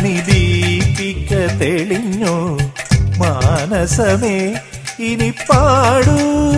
മണിദീപിക തെളിഞ്ഞു മാനസമേ ഇനി പാടൂ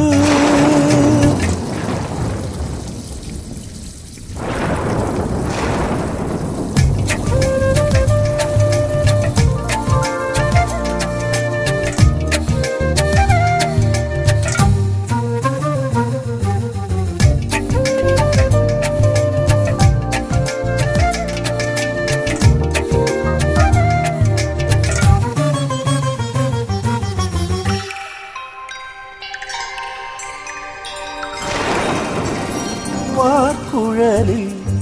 വാക്കുഴലിൽ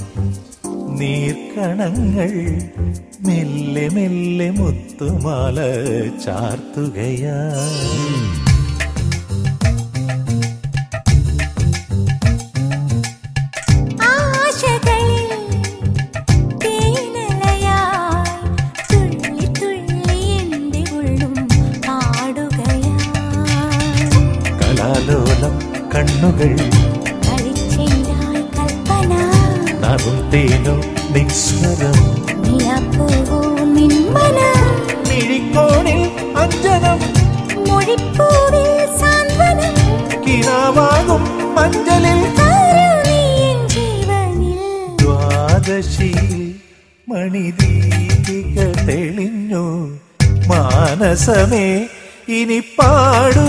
നീർക്കണങ്ങൾ മെല്ലെ മെല്ലെ മുത്തുമാല ചാർത്തുകയാ ആശകളിൽ തേനലയായി തുള്ളി തുള്ളി എൻ്റെ ഉള്ളും പാടുകയായി കലാലോലം കണ്ണുകൾ കളിച്ചെന്റായി കൽപ്പന നറും തേനോ നിസ്വരം നിലപ്പൂവോ നിന്മന മിഴിക്കോണിൽ അഞ്ജനം മൊഴിപ്പൂവിൽ സാന്ത്വനം കിനാവാകും മഞ്ചലിൽ താരൂ നീ എൻ ജീവനിൽ ദ്വാദശി മണിദീപിക തെളിഞ്ഞു മാനസമേ ഇനി പാടൂ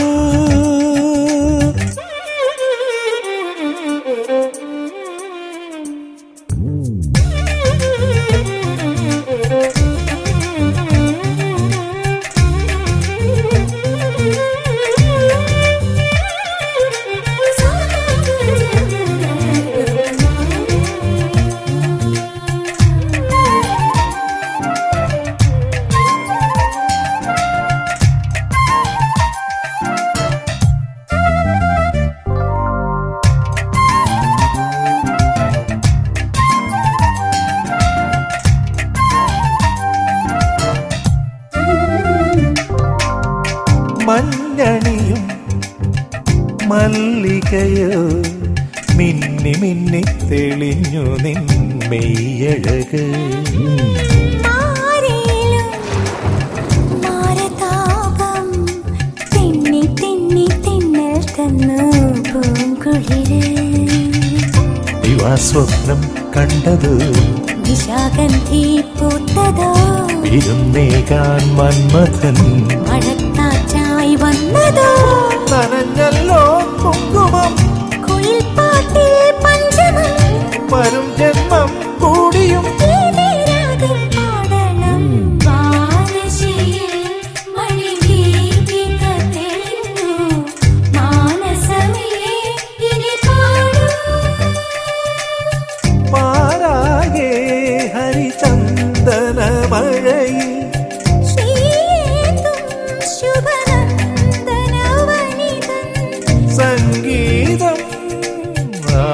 മഞ്ഞണിയും മല്ലികയോ മിന്നി മിന്നി തെളിഞ്ഞു നിൻ മെയ്യഴക് മാറിയിലും മാരതാപം തെന്നി തെന്നി തെന്നൽ തന്നു പൂങ്കുളിര് ദിവാസ്വപ്നം കണ്ടത് നിശാഗന്ധി പൂത്തതോ വിരുന്നേകാൻ മന്മഥൻ മഴക്കാറ്റായി വന്നതോ നനഞ്ഞല്ലോ കുങ്കുമം കുയിൽ പാട്ടിൽ പഞ്ചമം വരും ജന്മം കൂടിയും ഏതേ രാഗം പാടണം വാനശിയിൽ മണിദീപിക തെളിഞ്ഞു മാനസമേ ഇനി പാടൂ പാരാകെ ഹരിചന്ദന മഴയിൽ ശ്രീയേതും ശുഭനന്ദനവനിതൻ സംഗീതം ആ.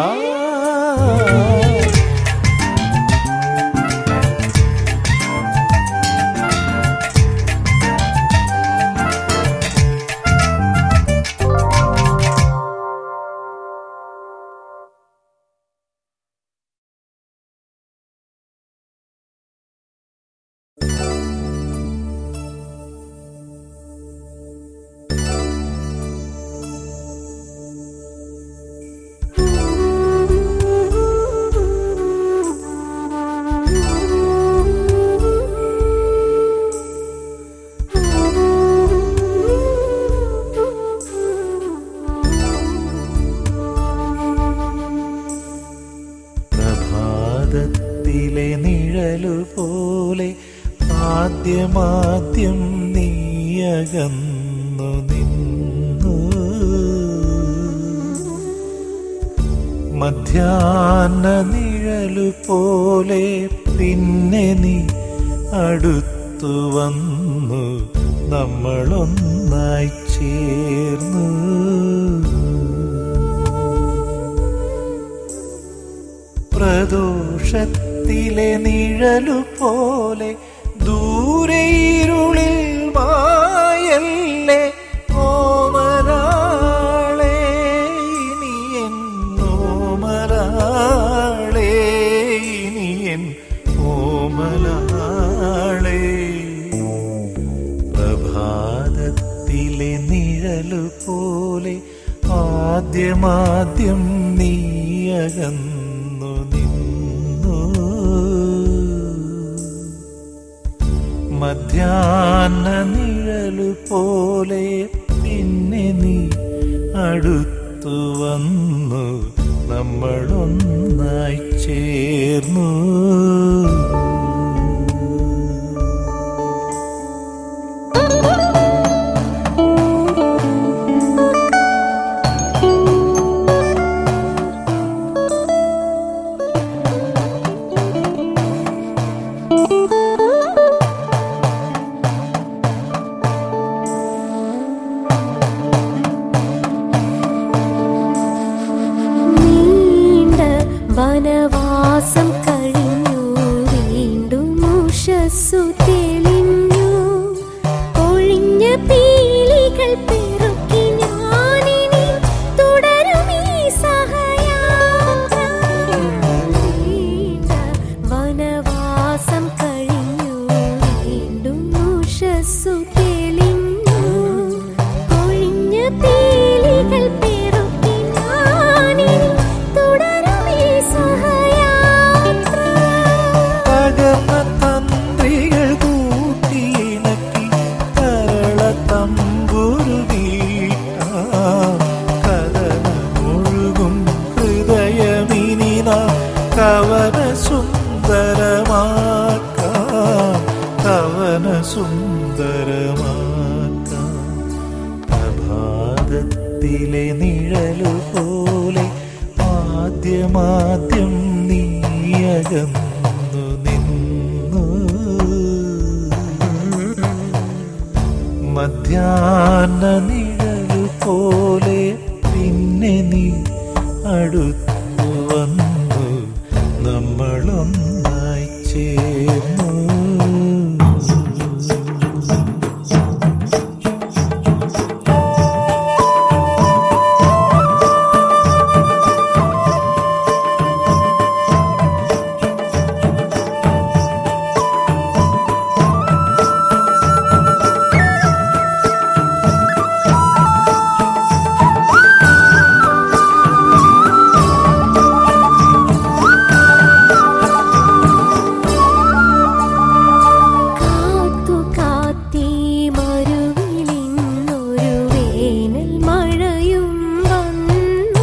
പ്രഭാതത്തിലെ നിഴലു പോലെ ആദ്യമാദ്യം നീയകന്നു നിന്നു മധ്യാഹ്ന നിഴലു പോലെ പിന്നെ നീ അടുത്തു വന്നു നമ്മളൊന്നായി ചേർന്നു പ്രദോഷത്തിലെ നിഴലു പോലെ ദൂരെ ഇരുളിൽ മായല്ലേ ഓമരാളെ ഇനി എൻ ഓമരാളെ ഇനി എൻ ഓമലാളെ ആദ്യമാദ്യം നീയകന്നു നിന്നു മധ്യാഹ്ന നിഴലു പോലെ പിന്നെ നീ അടുത്തു വന്നു നമ്മളൊന്നായി ചേർന്നു നീണ്ട വനവാസം കഴിഞ്ഞു വീണ്ടും ഉഷസ്സു തെളിഞ്ഞു ഒഴിഞ്ഞ പീലികൾ പെറുക്കി ഞാനിനി തുടരും ഈ സഹയാത്ര നീണ്ട വനവാസം കഴിഞ്ഞു വീണ്ടും ഉഷസ്സു തെളിഞ്ഞു ഒഴിഞ്ഞ പീലികൾ പെറുക്കി ഞാനിനി തുടരും ഈ സഹയാത്ര പകർന്ന തന്ത്രികൾ കൂട്ടിയിണക്കി കരള തമ്പുരു കഥനമൊഴുകും ഹൃദയമിനി നാം കവന സുന്ദരമാക്കാം കവന സുന്ദരമാക്കാം പ്രഭാതത്തിലെ നിഴലു പോലെ ആദ്യമാദ്യം നീയകന്നു നിന്നു മധ്യാഹ്ന നിഴലു പോലെ പിന്നെ നീ അടുത്തു വന്നു നമ്മളൊന്നായി ചേർന്നു കാത്തു കാത്തീ മരുവിലിന്നൊരു വേനൽ മഴയും വന്നു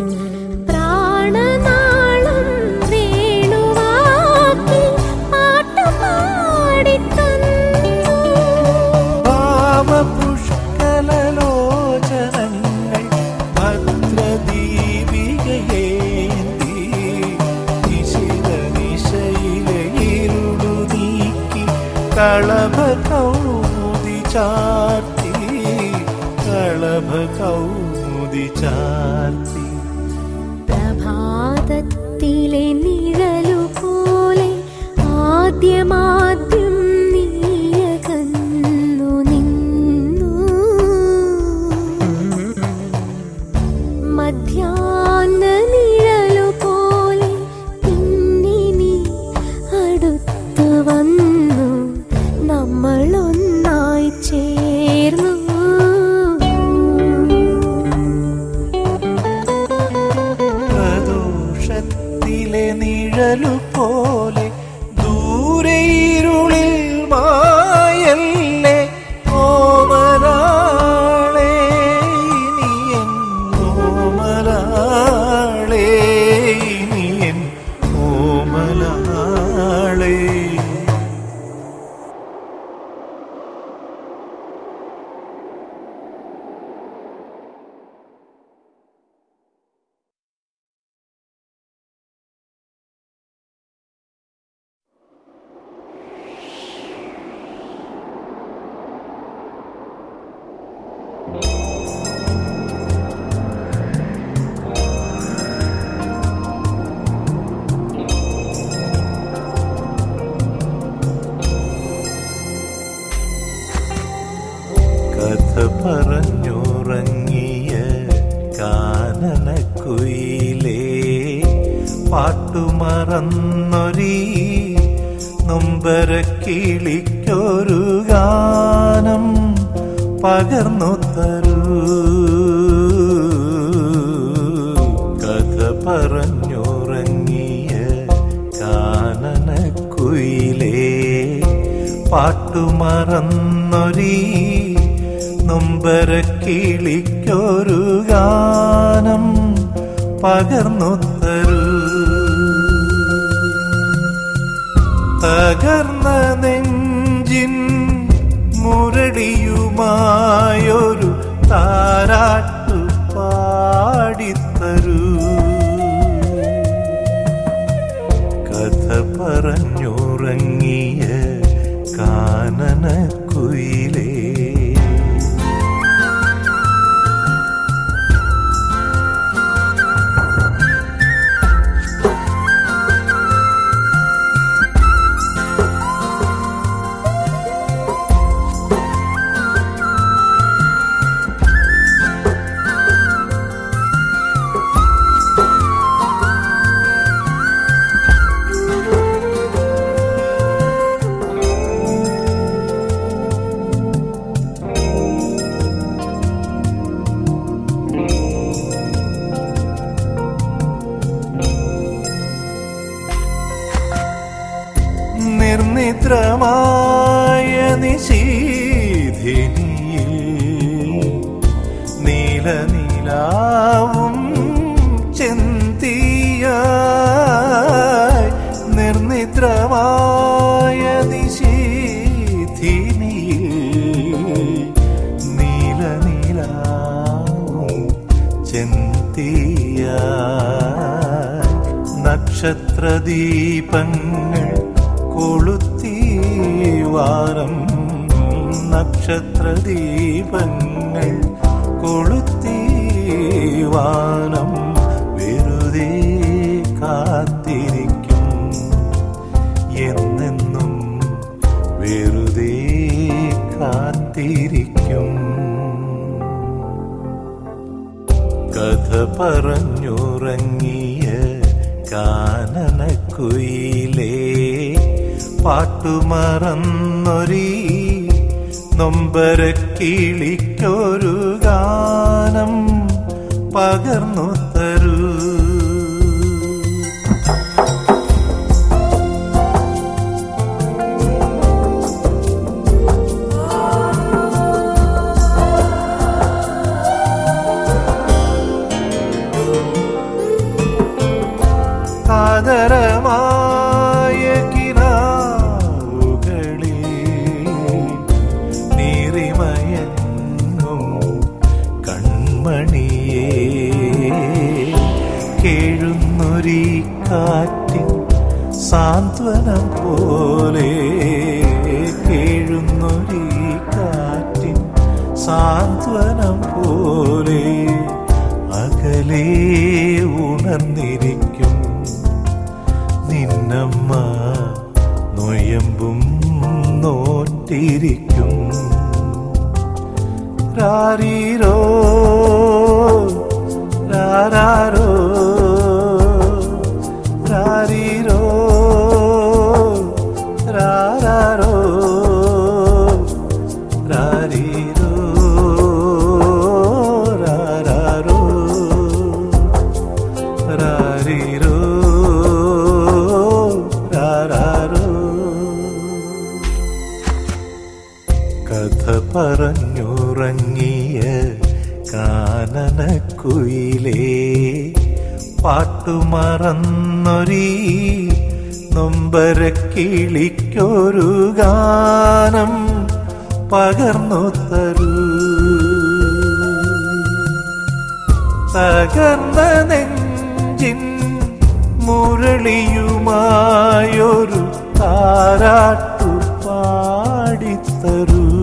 പ്രാണനാളം വേണുവാക്കി പാട്ടുപാടിത്തന്നു ഭാവപുഷ്കലലോചനങ്ങൾ ഭദ്രദീപികയേന്തി നിശിത നിശയിലെ ഇരുളു നീക്കി കളഭ കൗമുദി ചാർത്തി കളഭ കൗമുദി ചാർത്തി പ്രഭാതത്തിലെ നിഴലു പോലെ ആദ്യമാദ്യം നീയകന്നു നിന്നു മധ്യാഹ്ന നിഴലു പോലെ പിന്നെ നീ അടുത്തു വന്നു നമ്മളൊന്നായി ചേർന്നു പ്രദോഷത്തിലെ നിഴലു പോലെ ദൂരെ ഇരുളിൽ മായല്ലേ ഓമനാളെ ഇനിയൻ ഓമനാളെ ഇനിയൻ ഓമനാളെ കഥ പറഞ്ഞുറങ്ങിയ കാനനക്കുയിലേ പാട്ടുമറന്നൊരീ നൊമ്പര കിളിക്കൊരു ഗാനം പകർന്നു തരൂ പാട്ടുമറന്നൊരീ നൊമ്പര കിളിക്കൊരു ഗാനം പകർന്നു തരൂ തകർന്ന നെഞ്ചിൻ മുരടിയുമായൊരു താരാട്ടു പാടിത്തരൂ കഥ പറഞ്ഞുറങ്ങിയ കാനന കുയിലേ നിർനിദ്രമായ നിശീധിനിയിൽ നീല നീലാവും ചെന്തിയായി നിർനിദ്രമായ നിശീധിനിയിൽ നീല നീലാവും ചെന്തിയായി നക്ഷത്രദീപങ്ങൾ കൊളുത്തി വാരം നക്ഷത്രദീപങ്ങൾ കൊളുത്തി വാനം വെറുതെ കാത്തിരിക്കും എന്നെന്നും വെറുതെ കാത്തിരിക്കും കഥ പറഞ്ഞുറങ്ങിയ കാനനക്കുയിലേ പാട്ടുമറന്നൊരീ നൊമ്പര കിളിക്കൊരു ഗാനം പകർന്നു തരൂ കാതരമായ കിനാവുകളിൽ നീറിമയങ്ങും കൺമണിയേ കേഴുന്നൊരീ കാറ്റിൻ സാന്ത്വനം പോലെ കേഴുന്നൊരീ കാറ്റിൻ സാന്ത്വനം പോലെ അകലേ ഉണർന്നിരിക്കും നിന്നമ്മ നൊയമ്പും നോറ്റിരിക്കും രാരീരോ രാരാരോ രാരീരോ രാരാരോ രാരീരോ രാരാരോ രാരീരോ രാരാരോ കഥ പറഞ്ഞുറങ്ങിയ കാനനക്കുയിലേ പാട്ടുമറന്നൊരീ നൊമ്പര കിളിക്കൊരു ഗാനം പകർന്നു തരൂ തകർന്ന നെഞ്ചിൻ മുരളിയുമായൊരു താരാട്ടു പാടിത്തരൂ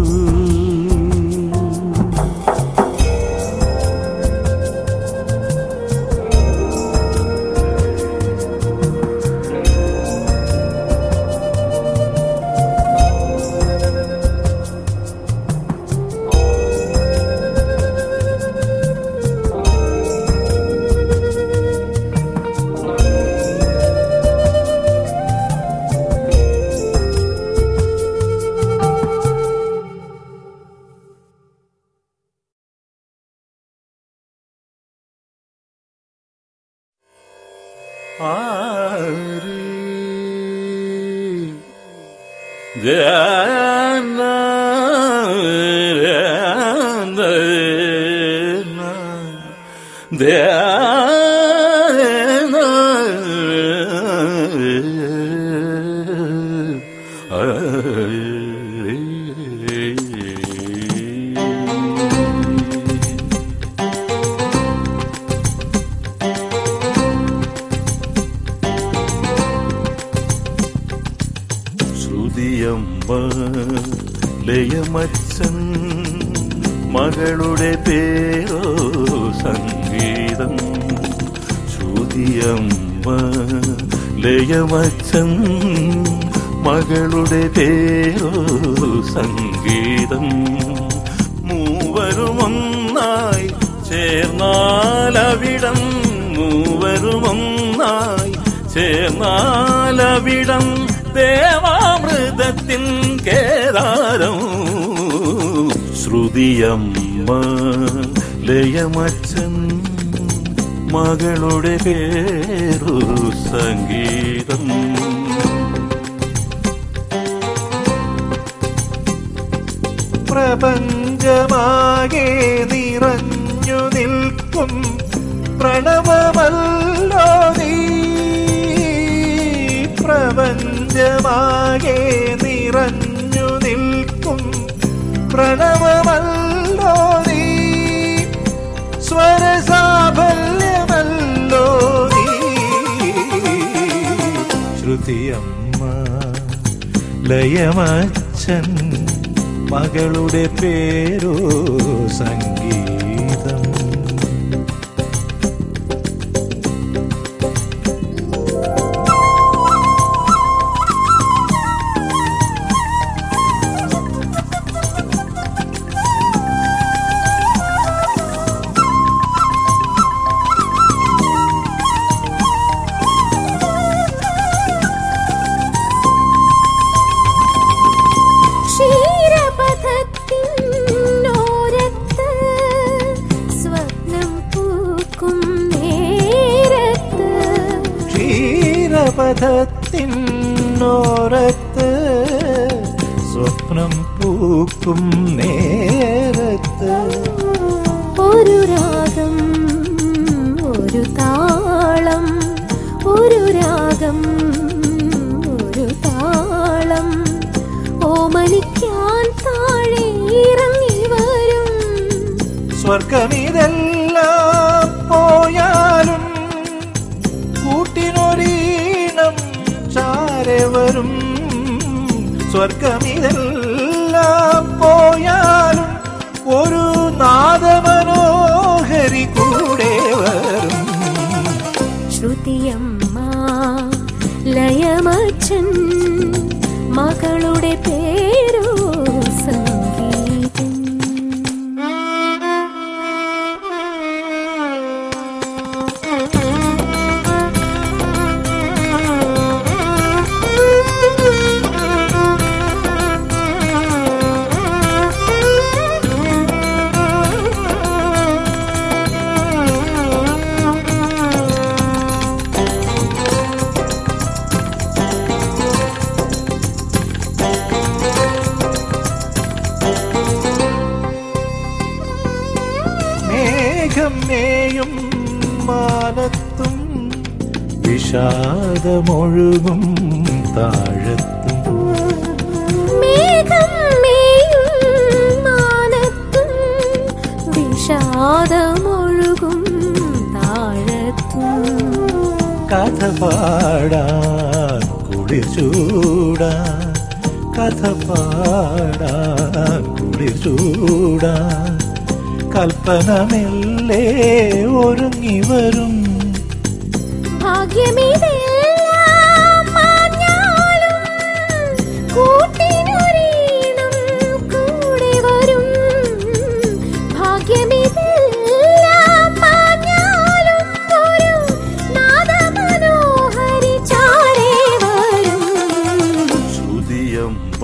ആര് ശ്രുതിയമ്മ ലയമച്ചൻ മകളുടെ പേരോ സംഗീതം ശ്രുതിയമ്മ ലയമച്ചൻ മകളുടെ പേരോ സംഗീതം മൂവരുമൊന്നായി ചേർന്നാലവിടം മൂവരുമൊന്നായി ചേർന്നാലവിടം ദേവാമൃതത്തിൻ കേദാരം ശ്രുതിയമ്മ ലയമച്ചൻ മകളുടെ പേരു സംഗീതം പ്രപഞ്ചമാകെ നിറഞ്ഞു നിൽക്കും പ്രണവമല്ലോ നീ പ്രപഞ്ചമാകെ നിറഞ്ഞു നിൽക്കും പ്രണവമല്ലോ നീ സ്വരസാഫല്യമല്ലോ നീ ശ്രുതിയമ്മ ലയമച്ചൻ മകളുടെ പേരോ സംഗീതം ക്ഷീരപഥത്തിനോരത്ത് സ്വപ്നം പൂക്കും നേരത്ത് ക്ഷീരപഥത്തിനോരത്ത് സ്വപ്നം പൂക്കും നേരത്ത് ഒരു രാഗം ഒരു താളം ഒരു രാഗം ഒരു താളം ഓമനിക്കാൻ താഴെ ഇറങ്ങി വരും സ്വർഗമിതെല്ലാം പോയാലും കൂട്ടിനൊരീണം ചാരെ വരും സ്വർഗമിതെല്ലാം പോയാലും ഒരു നാദമനോഹരി കൂടെ വരും ശ്രുതിയമ്മ ലയമച്ചൻ മകളുടെ പേരോ സംഗീതം മേഘം മേയും മാനത്തും വിഷാദമൊഴുകും താഴത്തും മേഘം മേയും മാനത്തും വിഷാദമൊഴുകും താഴത്തും കഥ പാടാൻ കുളിർ ചൂടാൻ കഥ പാടാൻ കുളിർ ചൂടാൻ കൽപ്പനമെല്ലേ ഒരുങ്ങി വരും ഭാഗ്യമിതെല്ലാം മാഞ്ഞാലും കൂട്ടിനൊരീണം കൂടെ വരും ഭാഗ്യമിതെല്ലാം മാഞ്ഞാലും ഒരു നാദമനോഹരി ചാരേ വരും ശ്രുതിയമ്മ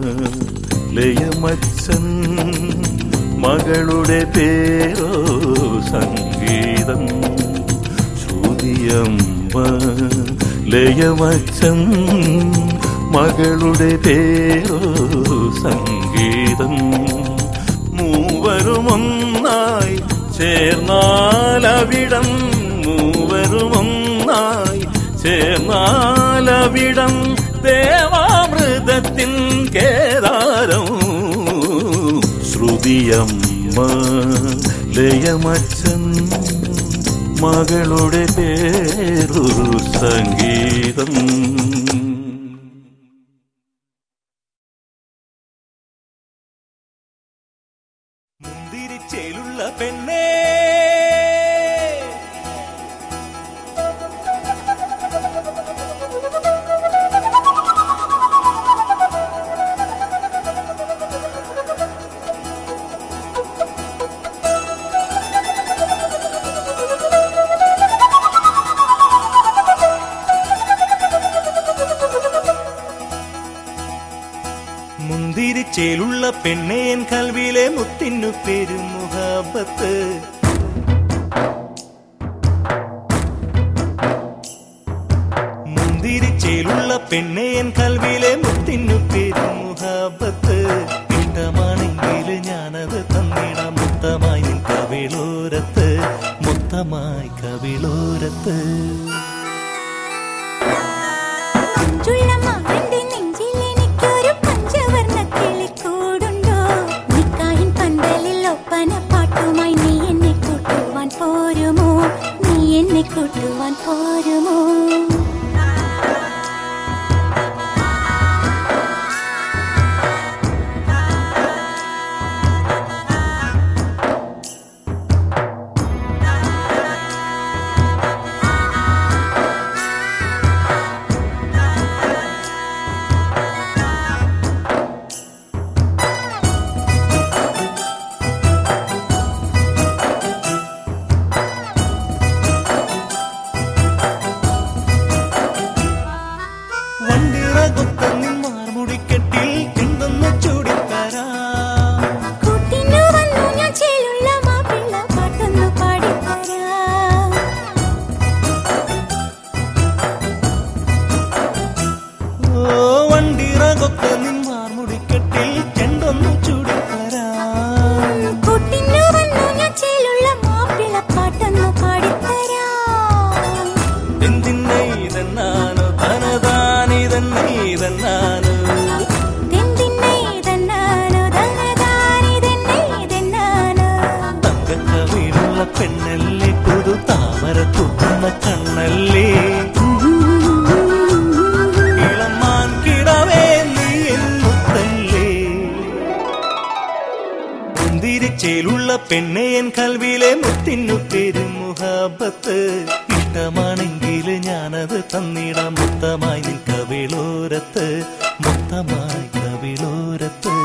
ലയമച്ചൻ മകളുടെ പേരോ സംഗീതം ശ്രുതിയമ്മ ലയമച്ചൻ മകളുടെ പേരോ സംഗീതം മൂവരുമൊന്നായി ചേർന്നാലവിടം മൂവരുമൊന്നായി ചേർന്നാലവിടം ദേവാമൃതത്തിൻ കേദാരം ശ്രുതിയമ്മ ലയമച്ചൻ മകളുടെ പേരു സംഗീതം മുന്തിരിച്ചേലുള്ള പെണ്ണേ മുന്തിരിച്ചേലുള്ള പെണ്ണേൻ കൽവിലെ മുത്തിനു പെരുമുഹാബത്ത് മുന്തിരിച്ചേലുള്ള പെണ്ണേൻ കൽവിലെ മുത്തിനു പെരുമുഹാബത്ത് ഇഷ്ടമാണെങ്കിൽ ഞാനത് തന്നിടാം മുത്തമായി നിൻ കവിളോരത്ത് മുത്തമായി കവിളോരത്ത് മഞ്ചുള്ള മാറിന്റെ നെഞ്ചിൽ എനിക്കൊരു പഞ്ചവർണ്ണ കിളിക്കൂടുണ്ടോ നിക്കാഹിൻ പന്തലിൽ ഒപ്പന പാട്ടുമായി നീ എന്നെ കൂട്ടുവാൻ പോരുമോ നീ എന്നെ കൂട്ടുവാൻ പോരുമോ വണ്ടിറകൊത്ത നിന്മാർമുടിക്കെട്ടിൽ എന്തൊന്ന് ചൂടിത്തരാം കൂട്ടിനു വന്നു ഞാൻ ചേലുള്ള മാപ്പിള്ള പാട്ടൊന്നു പാടിത്തരാം ഓ വണ്ടിറകൊത്ത നിന്മാർമുടിക്കെട്ടിൽ ചെണ്ടൊന്ന് ചൂടിത്തരാം കൂട്ടിനു വന്നു ഞാൻ ചേലുള്ള മാപ്പിള്ള പാട്ടൊന്നു പാടിത്തരാം എന്തിന്നെ ഇതെന്നാനോ തനതാനിതെന്നെ ഇതെന്നാനോ തെന്തിന്നെ ഇതെന്നാനോ ധനദാനിതെന്നെ ഇതെന്നാനോ തങ്കക്കവിടുള്ള പെണ്ണല്ലേ പുതു താമര തുന്ന കണ്ണല്ലേ ഇളമാൻ കിടവേ നീ എന്നുത്തല്ലേ മുന്തിരിച്ചേലുള്ള പെണ്ണയൻ കൽവിലെ മുത്തിനു പെരുമുഹാബത്ത് ഇഷ്ടമാണെങ്കിൽ ഞാനത് തന്നിടാം മുത്തമായി നിൻ കവിളോരത്ത് മുത്തമായി കവിളോരത്ത്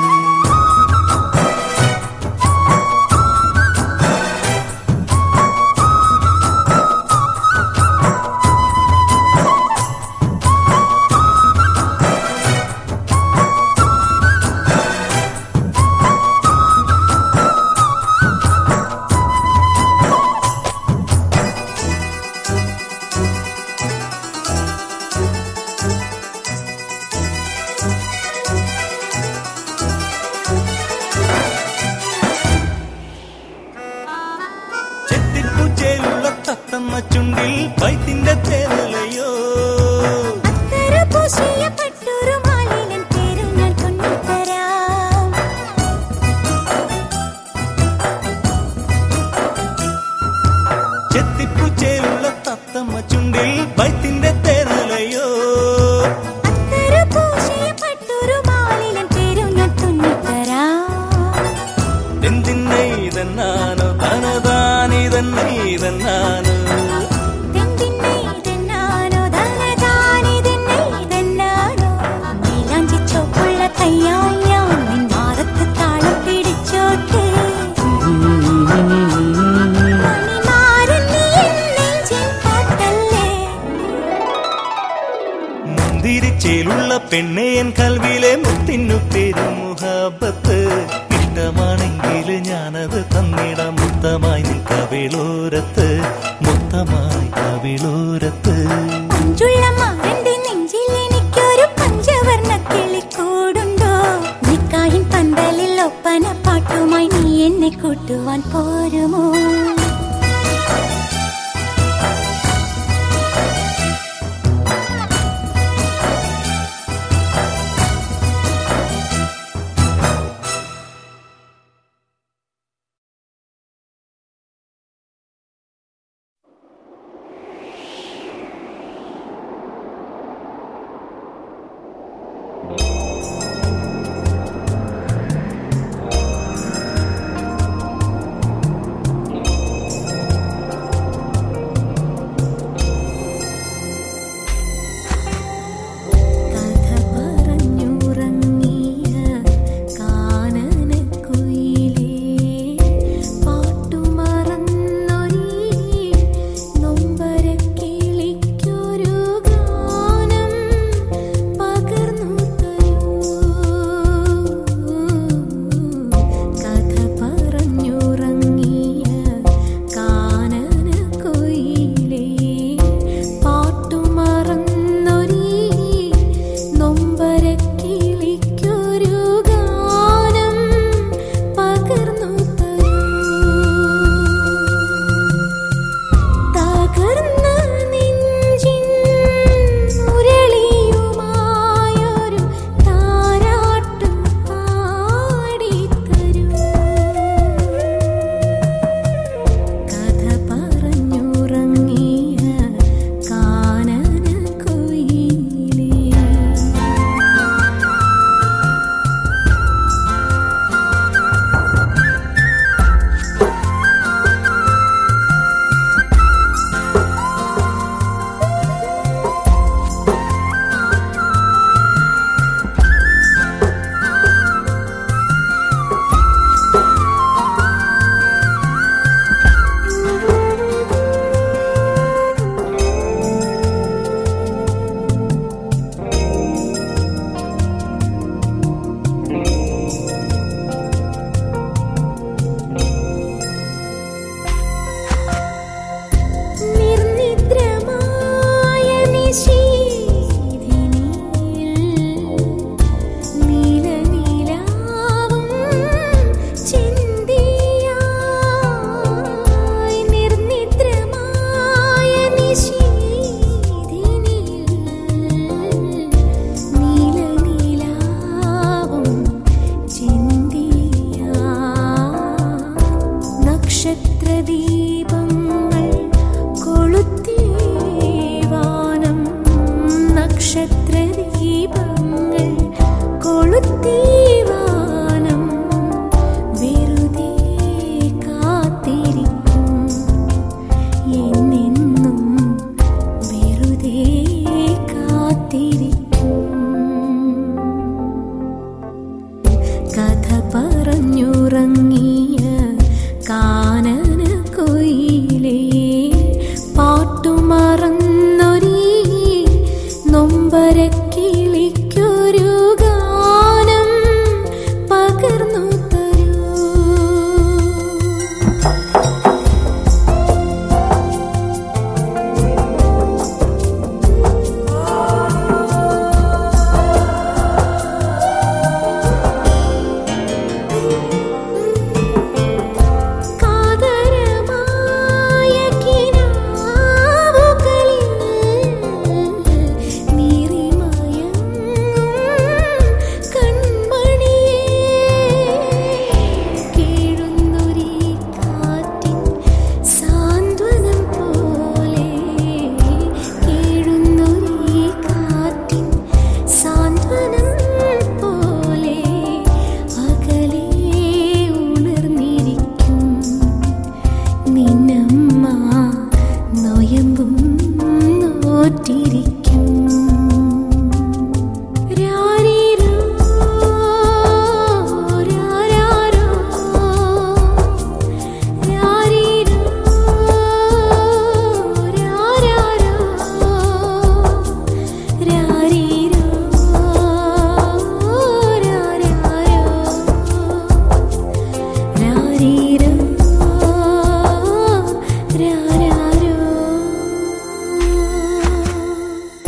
ചെത്തിപ്പൂച്ചേലുള്ള തത്തമ്മ ചുണ്ടിൽ പൈത്തിന്റെ തേനലയോ അത്തര പൂശിയ പട്ടൊരു മാലിനൻ പേരു ഞാൻ കൊണ്ടുതരാം ചെത്തിപ്പൂച്ചേലുള്ള തത്തമ്മ ചുണ്ടിൽ പൈത്തിന്റെ തേനലയോ അത്തര പൂശിയ പട്ടൊരു മാലിനൻ പേരു ഞാൻ കൊണ്ടുതരാം എന്തിന്നെ ഇതെന്നാനോ തനതാനിതെന്നെ ഇതെന്നാനോ തെന്തിന്നെ ഇതെന്നാനോ ധനദാനിതെന്നെ ഇതെന്നാനോ മൈലാഞ്ചി ചോപ്പുള്ള കയ്യാൽ ഞാൻ നിൻ മാറത്ത് താളം പിടിച്ചോട്ടെ മണിമാരൻ നീ എൻ നെഞ്ചിൻ പാട്ടല്ലേ മുന്തിരിച്ചേലുള്ള പെണ്ണയൻ കൽവിലെ മുത്തിനു പെരുമുഹാബത്ത് ഇഷ്ടമാണെങ്കിൽ ഞാനത് തന്നിടാം മുത്തമായി നിൻ കവിളോരത്ത് മുത്തമായി കവിളോരത്ത് മഞ്ചുള്ള മാറന്റെ നെഞ്ചിൽ എനിക്കൊരു പഞ്ചവർണ്ണ എന്നെ കൂട്ടുവാൻ പോരുമോ കഥ പറഞ്ഞുറങ്ങിയ കാനനക്കുയിലേ പാട്ടുമറന്നൊരീ നൊമ്പരക്കിളിക്കൊരു ഗാനം പകർന്നു തരൂ കഥ പറഞ്ഞുറങ്ങിയ കാനനക്കുയിലേ പാട്ടുമറന്നൊരീ നൊമ്പരക്കിളിക്കൊരു ഗാനം പകർന്നു തരൂ തകർന്ന നെഞ്ചിൻ മുരളിയുമായൊരു താരാട്ട് പാടിത്തരൂ കഥ പറഞ്ഞുറങ്ങിയ കാനനക്കുയിലേ നിർനിദ്രമായ നിശീഥിനിയിൽ നീലനീലാവും ചിന്തിയായി നിർനിദ്രമായ നിശീഥിനിയിൽ നീലനീലാവും ചിന്തിയായി നക്ഷത്രദീപങ്ങൾ കൊളുത്തിവാനം നക്ഷത്രദീപങ്ങൾ കൊളുത്തിവാനം വെറുതെ കാത്തിരിക്കും എന്നെന്നും വെറുതെ കാത്തിരിക്കും കഥ പറഞ്ഞുറങ്ങിയ കാനനക്കുയിലേ പാട്ടുമറന്നൊരീ നൊമ്പരക്കിളിക്കൊരു ഗാനം പകർന്നു തരൂ കാതരമായ കിനാവുകളിൽ നീറിമയങ്ങും കൺമണിയേ കേഴുന്നൊരീ കാറ്റിൻ സാന്ത്വനം പോലെ കേഴുന്നൊരീ കാറ്റിൻ സാന്ത്വനം പോലെ അകലെ ഉണർന്നിരിക്കും നിന്നമ്മ നൊയമ്പും നോറ്റിരിക്കും രാരീരോ, രാരാരോ, രാരീരോ, രാരാരോ, രാരീരോ, രാരാരോ. രാരീരോ, രാരാരോ.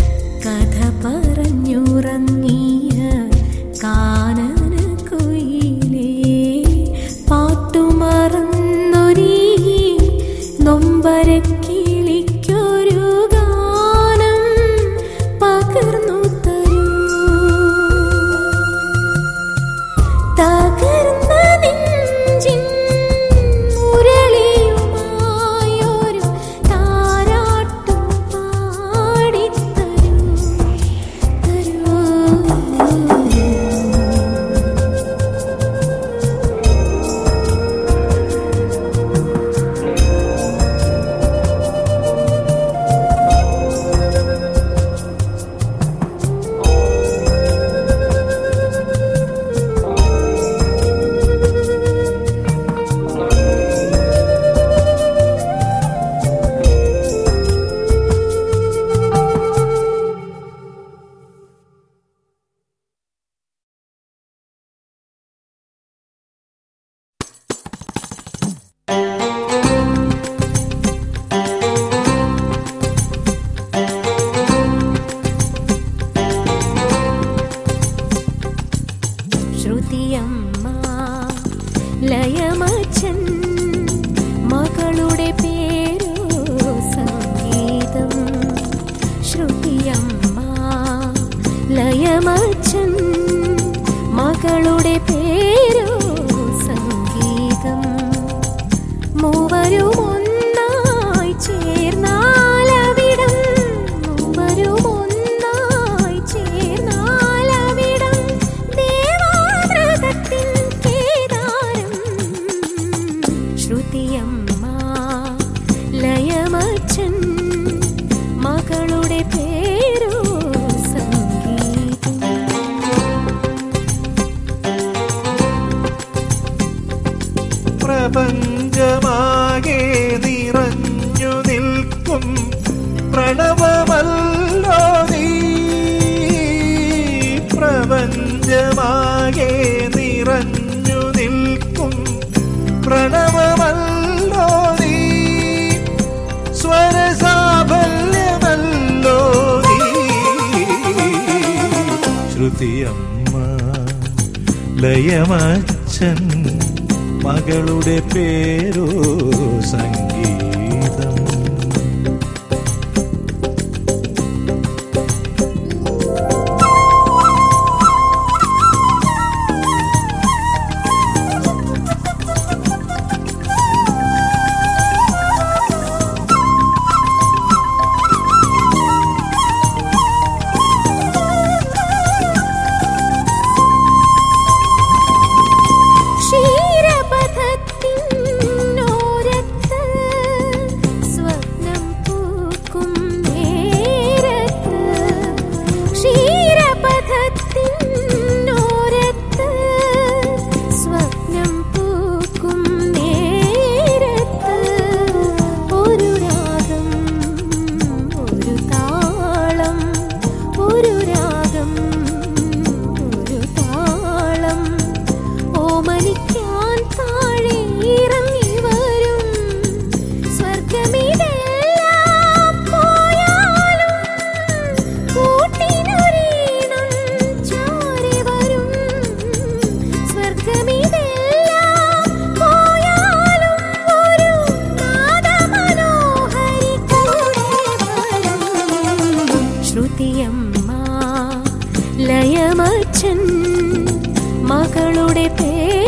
പ്രണവമല്ലോ നീ പ്രപഞ്ചമാകെ നിറഞ്ഞു നിൽക്കും പ്രണവമല്ലോ നീ സ്വരസാഫല്യമല്ലോ നീ ശ്രുതിയമ്മ ലയമച്ചൻ മകളുടെ പേരോ സംഗീതം ക്ഷീരപഥത്തിനോരത്ത് സ്വപ്നം പൂക്കും നേരത്ത് ക്ഷീരപഥത്തിനോരത്ത് സ്വപ്നം പൂക്കും നേരത്ത് ഒരു രാഗം ഒരു താളം ഒരു രാഗം ഒരു താളം ഓമനിക്കാൻ താഴെ ഇറങ്ങി വരും സ്വർഗമിതെല്ലാം പോയാലും കൂട്ടിനൊരീണം ചാരി വരും സ്വർഗമിതെല്ലാം പോയാലും ഒരു നാദമനോഹരി കൂടെ വരും ശ്രുതിയമ്മ ലയമച്ചൻ മകളുടെ പേര്